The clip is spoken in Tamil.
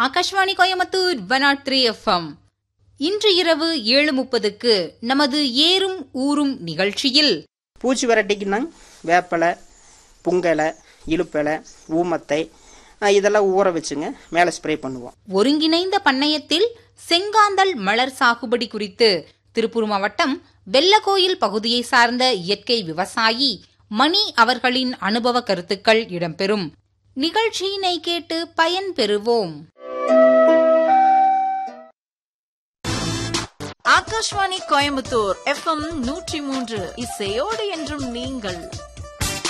Akashvani Coimbatore one nought three FM இன்று இரவு ஏழு முப்பதுக்கு நமது ஏறும் ஊரும் நிகழ்ச்சியில் பூச்சி விரட்டிக்குன்னா வேப்பலை புங்கலை இழுப்பலை ஊமத்தை அஹ் இதெல்லாம் ஊற வச்சுங்க மேலே ஸ்ப்ரே பண்ணுவோம் ஒருங்கிணைந்த பண்ணையத்தில் செங்காந்தல் மலர் சாகுபடி குறித்து திருப்பூர் மாவட்டம் வெள்ளகோயில் பகுதியை சார்ந்த இயற்கை விவசாயி மணி அவர்களின் அனுபவ கருத்துக்கள் இடம்பெறும் நிகழ்ச்சியினை கேட்டு பயன் பெறுவோம் ஆகாஷ்வாணி கோயம்புத்தூர் எஃப்எம் நூற்றி மூன்று இசையோடு என்றும் நீங்கள்